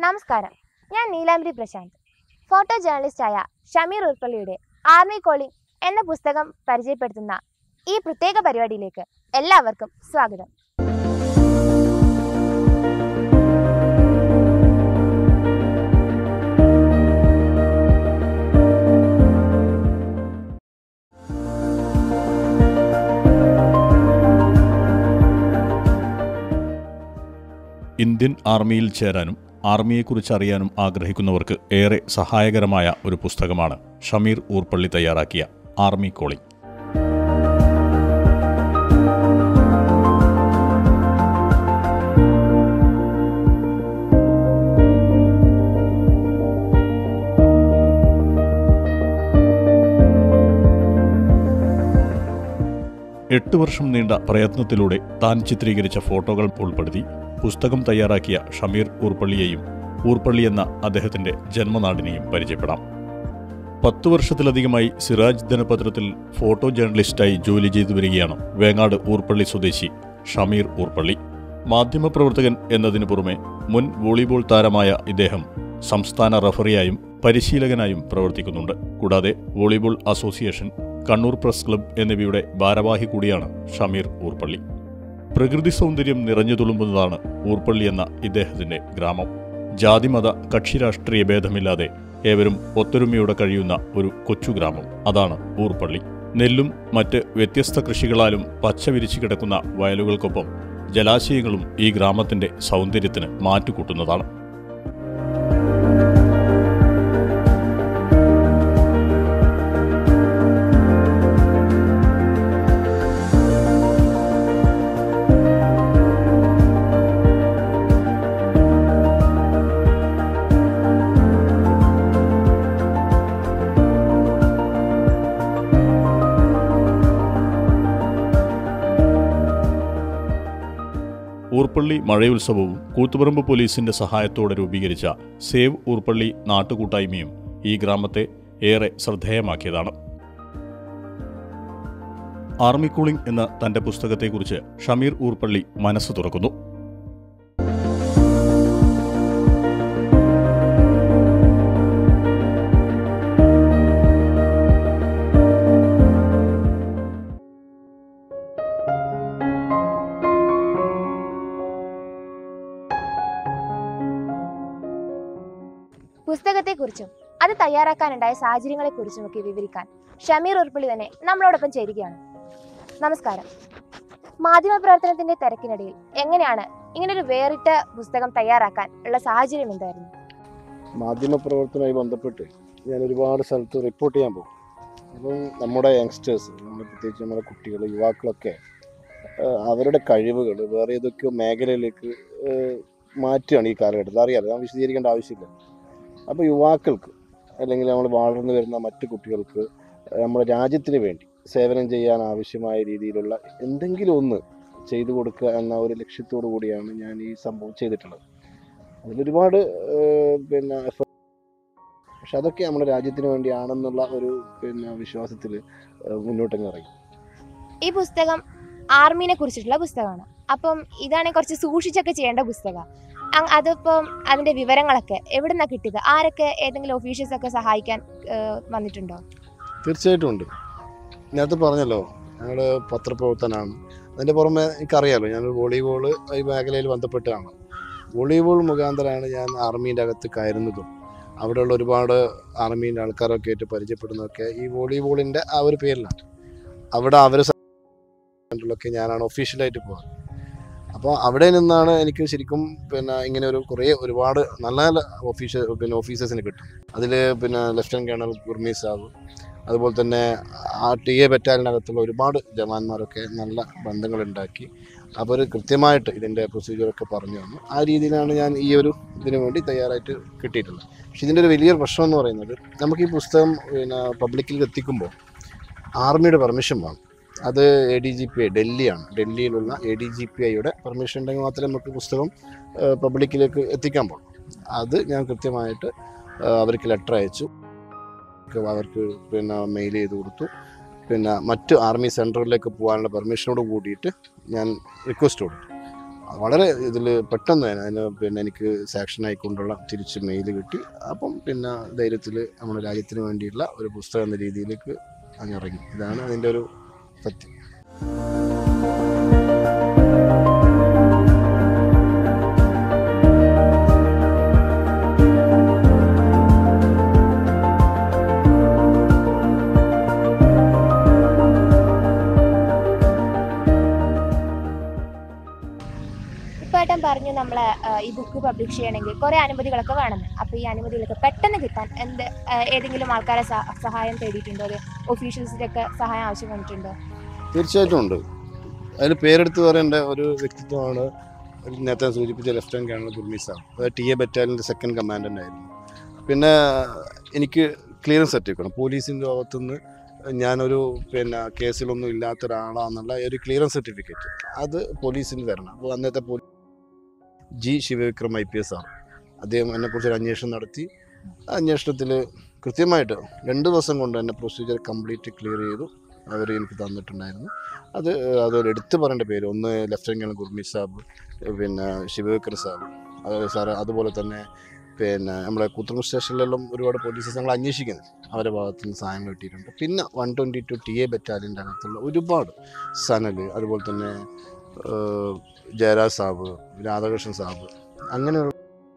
നമസ്കാരം ഞാൻ നീലാംബരി പ്രശാന്ത് ഫോട്ടോ ജേർണലിസ്റ്റായ ഷമീർ ഉർപ്പള്ളിയുടെ ആർമി കോളിംഗ് എന്ന പുസ്തകം പരിചയപ്പെടുത്തുന്ന ഈ പ്രത്യേക പരിപാടിയിലേക്ക് എല്ലാവർക്കും സ്വാഗതം ഇന്ത്യൻ ആർമിയിൽ ചേരാനും ആർമിയെക്കുറിച്ച് അറിയാനും ആഗ്രഹിക്കുന്നവർക്ക് ഏറെ സഹായകരമായ ഒരു പുസ്തകമാണ് ഷമീർ ഊർപ്പള്ളി തയ്യാറാക്കിയ ആർമി കോളിംഗ് എട്ട് വർഷം നീണ്ട പ്രയത്നത്തിലൂടെ താൻ ചിത്രീകരിച്ച ഫോട്ടോകൾ ഉൾപ്പെടുത്തി പുസ്തകം തയ്യാറാക്കിയ ഷമീർ ഊർപ്പള്ളിയെയും ഊർപ്പള്ളി എന്ന അദ്ദേഹത്തിന്റെ ജന്മനാടിനെയും പരിചയപ്പെടാം പത്തു വർഷത്തിലധികമായി സിറാജ് ദിനപത്രത്തിൽ ഫോട്ടോ ജേർണലിസ്റ്റായി ജോലി ചെയ്തു വരികയാണ് വേങ്ങാട് ഊർപ്പള്ളി സ്വദേശി ഷമീർ ഊർപ്പള്ളി മാധ്യമപ്രവർത്തകൻ എന്നതിനു പുറമെ മുൻ വോളിബോൾ താരമായ ഇദ്ദേഹം സംസ്ഥാന റഫറിയായും പരിശീലകനായും പ്രവർത്തിക്കുന്നുണ്ട് കൂടാതെ volleyball association Kannur press club എന്നിവയുടെ ഭാരവാഹി കൂടിയാണ് ഷമീർ ഊർപ്പള്ളി പ്രകൃതി സൗന്ദര്യം നിറഞ്ഞു തുളുമ്പുന്നതാണ് ഊർപ്പള്ളി എന്ന ഇദ്ദേഹത്തിന്റെ ഗ്രാമം ജാതിമത കക്ഷി രാഷ്ട്രീയ ഭേദമില്ലാതെ ഏവരും ഒത്തൊരുമയോടെ കഴിയുന്ന ഒരു കൊച്ചു ഗ്രാമം അതാണ് ഊർപ്പള്ളി നെല്ലും മറ്റ് വ്യത്യസ്ത കൃഷികളാലും പച്ച വിരിച്ചു കിടക്കുന്ന വയലുകൾക്കൊപ്പം ജലാശയങ്ങളും ഈ ഗ്രാമത്തിന്റെ സൗന്ദര്യത്തിന് മാറ്റുകൂട്ടുന്നതാണ് ഊർപ്പള്ളി മഴയുത്സവവും കൂത്തുപറമ്പ് പോലീസിന്റെ സഹായത്തോടെ രൂപീകരിച്ച സേവ് ഊർപ്പള്ളി നാട്ടുകൂട്ടായ്മയും ഈ ഗ്രാമത്തെ ഏറെ ശ്രദ്ധേയമാക്കിയതാണ് ആർമി കൂളിംഗ് എന്ന തന്റെ പുസ്തകത്തെക്കുറിച്ച് ഷമീർ ഊർപ്പള്ളി മനസ്സ് തുറക്കുന്നു പുസ്തകത്തെക്കുറിച്ചും അത് തയ്യാറാക്കാനുണ്ടായ സാഹചര്യങ്ങളെക്കുറിച്ചും ഒക്കെ വിവരിക്കാൻ ഷമീർ ഉർപ്പള്ളി തന്നെ നമ്മളോടൊപ്പം ചേരുകയാണ് നമസ്കാരം മാധ്യമപ്രവർത്തനത്തിന്റെ തിരക്കിനിടയിൽ എങ്ങനെയാണ് ഇങ്ങനൊരു വേറിട്ട പുസ്തകം തയ്യാറാക്കാൻ ഉള്ള സാഹചര്യം എന്തായിരുന്നു മാധ്യമപ്രവർത്തനവുമായി ബന്ധപ്പെട്ട് ഞാൻ ഒരുപാട് സ്ഥലത്ത് റിപ്പോർട്ട് ചെയ്യാൻ പോകും അപ്പം നമ്മുടെ യങ്സ്റ്റേഴ്സ് നമ്മുടെ പ്രത്യേകിച്ച് നമ്മുടെ കുട്ടികൾ യുവാക്കളൊക്കെ ആ, അവരുടെ കഴിവുകൾ വേറെ ഏതൊക്കെയോ മേഖലയിലേക്ക് ആ, മാറ്റുകയാണ് ഈ കാലഘട്ടത്തിൽ അറിയാലോ ഞാൻ വിശദീകരിക്കേണ്ട ആവശ്യമില്ല അപ്പോൾ യുവാക്കൾക്ക് അല്ലെങ്കിൽ നമ്മൾ വളർന്നു വരുന്ന മറ്റു കുട്ടികൾക്ക് നമ്മുടെ രാജ്യത്തിന് വേണ്ടി സേവനം ചെയ്യാൻ ആവശ്യമായ രീതിയിലുള്ള എന്തെങ്കിലും ഒന്ന് ചെയ്തു കൊടുക്കുക എന്ന ഒരു ലക്ഷ്യത്തോടു കൂടിയാണ് ഞാൻ ഈ സംഭവം ചെയ്തിട്ടുള്ളത് അതിലൊരുപാട് ആ, പിന്നെ പക്ഷെ അതൊക്കെ നമ്മുടെ രാജ്യത്തിന് വേണ്ടിയാണെന്നുള്ള ഒരു പിന്നെ വിശ്വാസത്തിൽ മുന്നോട്ടങ്ങ് ഇറങ്ങി ഈ പുസ്തകം ആർമീനെ കുറിച്ചിട്ടുള്ള പുസ്തകമാണ് അപ്പം ഇതാണെങ്കിൽ കുറച്ച് സൂക്ഷിച്ചൊക്കെ ചെയ്യേണ്ട പുസ്തകമാണ് അതിപ്പം അതിന്റെ വിവരങ്ങളൊക്കെ എവിടെ നിന്നാണ് കിട്ടിയത് ആരൊക്കെ ഏതെങ്കിലും ഓഫീഷ്യൽസ് ഒക്കെ സഹായിക്കാൻ ഏഹ്, വന്നിട്ടുണ്ടോ തീർച്ചയായിട്ടും ഉണ്ട് നേരത്തെ പറഞ്ഞല്ലോ ഞങ്ങൾ പത്രപ്രവർത്തനമാണ് അതിൻ്റെ പുറമെ എനിക്കറിയാലോ ഞാൻ വോളിബോൾ ഈ മേഖലയിൽ ബന്ധപ്പെട്ടാണ് വോളിബോൾ മുഖാന്തരമാണ് ഞാൻ ആർമീൻ്റെ അകത്ത് കയറുന്നതും അവിടെയുള്ള ഒരുപാട് ആർമീൻ്റെ ആൾക്കാരൊക്കെ ആയിട്ട് പരിചയപ്പെടുന്നതൊക്കെ ഈ വോളിബോളിൻ്റെ ആ ഒരു പേരിലാണ് അവിടെ അവർ ഒക്കെ ഞാനാണ് ഒഫീഷ്യലായിട്ട് പോകുന്നത് അപ്പോൾ അവിടെ നിന്നാണ് എനിക്ക് ശരിക്കും പിന്നെ ഇങ്ങനെ ഒരു കുറേ ഒരുപാട് നല്ല നല്ല ഓഫീഷ്യൽ പിന്നെ ഓഫീസേഴ്സിന് കിട്ടും അതിൽ പിന്നെ ലെഫ്റ്റനൻറ്റ് കേണൽ ഗുർമീസ് സാബ് അതുപോലെ തന്നെ ആ ടി എ ബറ്റാലിനകത്തുള്ള ഒരുപാട് ജവാന്മാരൊക്കെ നല്ല ബന്ധങ്ങളുണ്ടാക്കി അവർ കൃത്യമായിട്ട് ഇതിൻ്റെ പ്രൊസീജിയറൊക്കെ പറഞ്ഞു തന്നു ആ രീതിയിലാണ് ഞാൻ ഈ ഒരു ഇതിനു വേണ്ടി തയ്യാറായിട്ട് കിട്ടിയിട്ടുള്ളത് പക്ഷേ ഇതിൻ്റെ ഒരു വലിയൊരു പ്രശ്നം എന്ന് പറയുന്നത് നമുക്ക് ഈ പുസ്തകം പിന്നെ പബ്ലിക്കിൽ എത്തിക്കുമ്പോൾ ആർമിയുടെ പെർമിഷൻ വേണം അത് A D G P I ഡൽഹിയാണ് ഡൽഹിയിലുള്ള എ ഡി ജി പി ഐയുടെ പെർമിഷൻ ഉണ്ടെങ്കിൽ മാത്രമേ നമുക്ക് പുസ്തകം പബ്ലിക്കിലേക്ക് എത്തിക്കാൻ പാടുള്ളൂ അത് ഞാൻ കൃത്യമായിട്ട് ആ, അവർക്ക് ലെറ്റർ അയച്ചു ഒക്കെ അവർക്ക് പിന്നെ മെയിൽ ചെയ്ത് കൊടുത്തു പിന്നെ മറ്റ് ആർമി സെൻറ്ററിലേക്ക് പോകാനുള്ള പെർമിഷനോട് കൂടിയിട്ട് ഞാൻ റിക്വസ്റ്റ് കൊടുത്തു വളരെ ഇതിൽ പെട്ടെന്ന് തന്നെ അതിന് പിന്നെ എനിക്ക് സാക്ഷൻ ആയിക്കൊണ്ടുള്ള തിരിച്ച് മെയിൽ കിട്ടി അപ്പം പിന്നെ ധൈര്യത്തിൽ നമ്മുടെ രാജ്യത്തിന് വേണ്ടിയുള്ള ഒരു പുസ്തകം എന്ന രീതിയിലേക്ക് അങ്ങ് ഇറങ്ങി ഇതാണ് അതിൻ്റെ ഒരു സത്യം ഇപ്പൊ ഏട്ടൻ പറഞ്ഞു നമ്മളെ ആ, ഈ ബുക്ക് പബ്ലിഷ് ചെയ്യണമെങ്കിൽ കുറെ അനുമതികളൊക്കെ വേണമെന്ന് അപ്പൊ ഈ അനുമതികളൊക്കെ പെട്ടെന്ന് കിട്ടാൻ എന്ത് ആ, ഏതെങ്കിലും ആൾക്കാരെ സ- സഹായം തേടിയിട്ടുണ്ടോ അത് ഒഫീഷ്യൽസിന്റെ ഒക്കെ സഹായം ആവശ്യം വന്നിട്ടുണ്ടോ തീർച്ചയായിട്ടും ഉണ്ട് അതിൽ പേരെടുത്ത് പറയേണ്ട ഒരു വ്യക്തിത്വമാണ് ഒരു നേരത്തെ സൂചിപ്പിച്ച ലെഫ്റ്റനന്റ് കേണൽ ഗുർമീസ് സാർ അത് ടി എ ബറ്റാലിയൻ്റെ സെക്കൻഡ് കമാൻഡൻ്റ് ആയിരുന്നു പിന്നെ എനിക്ക് ക്ലിയറൻസ് സർട്ടിഫിക്കറ്റ് പോലീസിൻ്റെ ഭാഗത്തുനിന്ന് ഞാനൊരു പിന്നെ കേസിലൊന്നും ഇല്ലാത്ത ഒരാളാന്നുള്ള ഒരു ക്ലിയറൻസ് സർട്ടിഫിക്കറ്റ് അത് പോലീസിന് തരണം അപ്പോൾ അന്നത്തെ police G Sivavikram I P S ആണ് അദ്ദേഹം എന്നെക്കുറിച്ച് ഒരു അന്വേഷണം നടത്തി ആ അന്വേഷണത്തിൽ കൃത്യമായിട്ട് രണ്ട് ദിവസം കൊണ്ട് തന്നെ പ്രൊസീജിയർ കംപ്ലീറ്റ് ക്ലിയർ ചെയ്തു അവർ എനിക്ക് തന്നിട്ടുണ്ടായിരുന്നു അത് അതൊരു എടുത്തു പറയേണ്ട പേര് ഒന്ന് ലെഫ്റ്റനന്റ് കേണൽ ഗുർമീത് സാബ് പിന്നെ ശിവവിക്രം സാബ് അത് സാറ് അതുപോലെ തന്നെ പിന്നെ നമ്മുടെ കൂത്തുറമ്പ് സ്റ്റേഷനിലെല്ലാം ഒരുപാട് പോലീസ് ഞങ്ങൾ അന്വേഷിക്കുന്നത് അവരുടെ ഭാഗത്തു നിന്ന് സഹായം കിട്ടിയിട്ടുണ്ട് പിന്നെ one twenty two T A ബറ്റാലിയൻ്റെ അകത്തുള്ള ഒരുപാട് സനൽ അതുപോലെ തന്നെ ഏഹ്, ജയരാജ് സാബ് രാധാകൃഷ്ണൻ സാബ് അങ്ങനെയുള്ള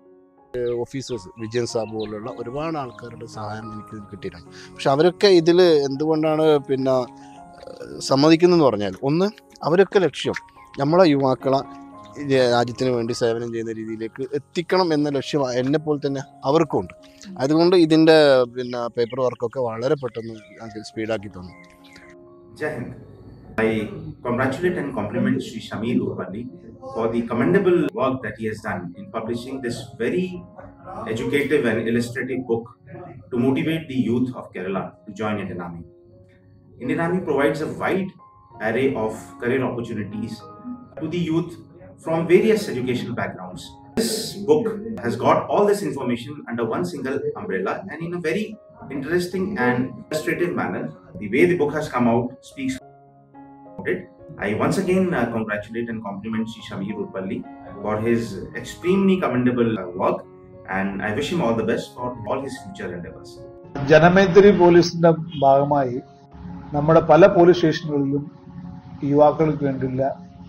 ഓഫീസേഴ്സ് വിജയൻ സാബ് പോലുള്ള ഒരുപാട് ആൾക്കാരുടെ സഹായം എനിക്ക് കിട്ടിയിട്ടുണ്ട് പക്ഷെ അവരൊക്കെ ഇതിൽ എന്തുകൊണ്ടാണ് പിന്നെ ഏഹ്, സമ്മതിക്കുന്നതെന്ന് പറഞ്ഞാൽ ഒന്ന് അവരൊക്കെ ലക്ഷ്യം നമ്മളെ യുവാക്കളെ ഈ രാജ്യത്തിന് വേണ്ടി സേവനം ചെയ്യുന്ന രീതിയിലേക്ക് എത്തിക്കണം എന്ന ലക്ഷ്യം എന്നെ പോലെ തന്നെ അവർക്കുണ്ട് അതുകൊണ്ട് ഇതിൻ്റെ പിന്നെ പേപ്പർ വർക്കൊക്കെ വളരെ പെട്ടെന്ന് ഞങ്ങൾക്ക് സ്പീഡാക്കി തന്നു Jai Hind. I congratulate and compliment Sri Shamir Urpalli for the commendable work that he has done in publishing this very educative and illustrative book to motivate the youth of Kerala to join Indian Army. Indian Army provides a wide array of career opportunities to the youth from various educational backgrounds. This book has got all this information under one single umbrella and in a very interesting and illustrative manner. The way the book has come out speaks about it. I once again uh, congratulate and compliment Sri Shamir Urpalli for his extremely commendable uh, work and I wish him all the best for all his future endeavors. Janamaithri പോലീസിന്റെ ഭാഗമായി നമ്മുടെ പല police സ്റ്റേഷനുകളിലും യുവാക്കൾക്ക് വേണ്ടിയുള്ള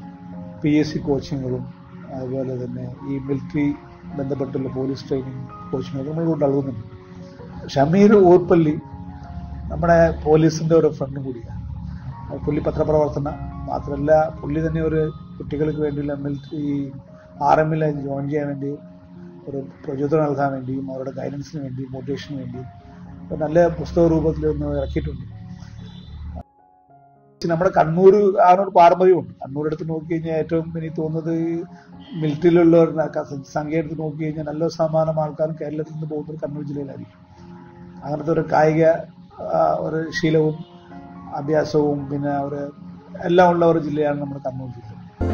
P S C കോച്ചിങ്ങുകളും അതുപോലെ തന്നെ ഈ മിലിറ്ററി ബന്ധപ്പെട്ടുള്ള പോലീസ് ട്രെയിനിങ് കോച്ചിങ്ങുകളും നമ്മൾ നൽകുന്നുണ്ട് ഷമീർ ഊർപ്പള്ളി നമ്മുടെ പോലീസിന്റെ ഒരു ഫ്രണ്ടും കൂടിയാണ് അത് പുള്ളി പത്രപ്രവർത്തന മാത്രമല്ല പുള്ളി തന്നെ ഒരു കുട്ടികൾക്ക് വേണ്ടിയുള്ള മിലിറ്ററി ആർ എമ്മിൽ ജോയിൻ ചെയ്യാൻ വേണ്ടി ഒരു പ്രചോദനം നൽകാൻ വേണ്ടിയും അവരുടെ ഗൈഡൻസിന് വേണ്ടിയും മോട്ടിവേഷന് വേണ്ടിയും ഒരു നല്ല പുസ്തക രൂപത്തിൽ ഒന്ന് ഇറക്കിയിട്ടുണ്ട് നമ്മുടെ കണ്ണൂർ ആ ഒരു പാരമ്പര്യമുണ്ട് കണ്ണൂർ എടുത്ത് നോക്കി കഴിഞ്ഞാൽ ഏറ്റവും എനിക്ക് തോന്നുന്നത് മിലിറ്ററിയിലുള്ളവരുടെ സംഖ്യ എടുത്ത് നോക്കി കഴിഞ്ഞാൽ നല്ല ശതമാനം ആൾക്കാരും കേരളത്തിൽ നിന്ന് പോകുന്നത് കണ്ണൂർ ജില്ലയിലായിരിക്കും അങ്ങനത്തെ ഒരു കായിക ആ, ഒരു ശീലവും അഭ്യാസവും പിന്നെ ഒരു എല്ലാം ഉള്ള ഒരു ജില്ലയാണ് നമ്മുടെ കണ്ണൂർ ജില്ല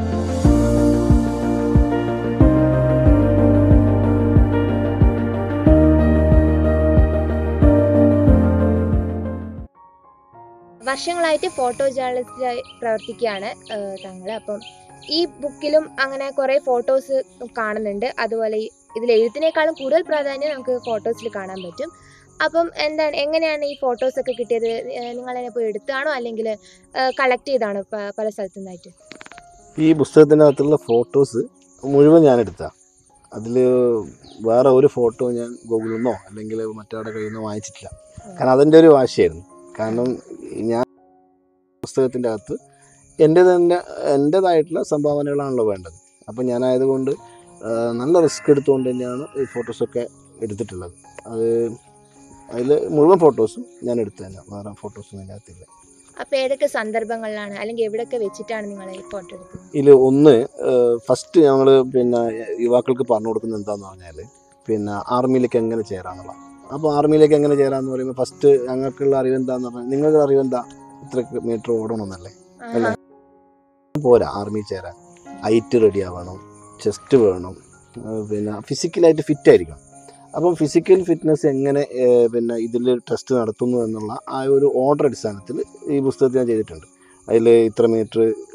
വർഷങ്ങളായിട്ട് ഫോട്ടോ ജേർണലിസ്റ്റായി പ്രവർത്തിക്കുകയാണ് താങ്കൾ അപ്പം ഈ ബുക്കിലും അങ്ങനെ കുറേ ഫോട്ടോസ് കാണുന്നുണ്ട് അതുപോലെ ഈ- ഇതിൽ എഴുത്തിനേക്കാളും കൂടുതൽ പ്രാധാന്യം നമുക്ക് ഫോട്ടോസിൽ കാണാൻ പറ്റും അപ്പം എന്താണ് എങ്ങനെയാണ് ഈ ഫോട്ടോസ് ഒക്കെ കിട്ടിയത് നിങ്ങൾ തന്നെ പോയി എടുത്താണോ അല്ലെങ്കിൽ കളക്ട് ചെയ്താണോ പ- പല സ്ഥലത്തു നിന്നായിട്ട് ഈ പുസ്തകത്തിൻ്റെ അകത്തുള്ള ഫോട്ടോസ് മുഴുവൻ ഞാൻ എടുത്ത അതിൽ വേറെ ഒരു ഫോട്ടോ ഞാൻ ഗൂഗിളിൽ നിന്നോ അല്ലെങ്കിൽ മറ്റാരുടെ കയ്യിൽ നിന്നോ വാങ്ങിച്ചിട്ടില്ല കാരണം അതിൻ്റെ ഒരു വാശിയായിരുന്നു കാരണം ഞാൻ പുസ്തകത്തിൻ്റെ അകത്ത് എൻ്റെ തന്നെ എൻ്റേതായിട്ടുള്ള സംഭാവനകളാണല്ലോ വേണ്ടത് അപ്പം ഞാനായതുകൊണ്ട് ആ, നല്ല റിസ്ക് എടുത്തുകൊണ്ട് തന്നെയാണ് ഈ ഫോട്ടോസൊക്കെ എടുത്തിട്ടുള്ളത് അത് അതിൽ മുഴുവൻ ഫോട്ടോസും ഞാൻ എടുത്തു തന്നെ വേറെ ഫോട്ടോസൊന്നും അതിൻ്റെ അകത്തില്ല അപ്പോൾ ഏതൊക്കെ സന്ദർഭങ്ങളിലാണ് അല്ലെങ്കിൽ എവിടെയൊക്കെ വെച്ചിട്ടാണ് നിങ്ങൾ ഈ ഫോട്ടോ എടുത്തത് ഇതിൽ ഒന്ന് ഫസ്റ്റ് ഞങ്ങൾ പിന്നെ യുവാക്കൾക്ക് പറഞ്ഞു കൊടുക്കുന്നത് എന്താന്ന് പറഞ്ഞാൽ പിന്നെ ആർമിയിലേക്ക് എങ്ങനെ ചേരാന്നുള്ള അപ്പോൾ ആർമിയിലേക്ക് എങ്ങനെ ചേരാന്ന് പറയുമ്പോൾ ഫസ്റ്റ് ഞങ്ങൾക്കുള്ള അറിവ് എന്താന്ന് പറഞ്ഞാൽ നിങ്ങളുടെ അറിവ് എന്താ ഇത്ര മീറ്റർ ഓടണമെന്നല്ലേ അല്ല. പോരാ ആർമിയിൽ ചേരാൻ ഹൈറ്റ് റെഡി ആവണം ചെസ്റ്റ് വേണം ആ, പിന്നെ ഫിസിക്കലായിട്ട് ഫിറ്റ് ആയിരിക്കണം അപ്പം ഫിസിക്കൽ ഫിറ്റ്നസ് എങ്ങനെ ഏ, പിന്നെ ഇതിൽ ടെസ്റ്റ് നടത്തുന്നു എന്നുള്ള ആ ഒരു ഓർഡർ അടിസ്ഥാനത്തിൽ ഈ പുസ്തകത്തിൽ ഞാൻ ചെയ്തിട്ടുണ്ട് അതിൽ ഇത്ര മീറ്റർ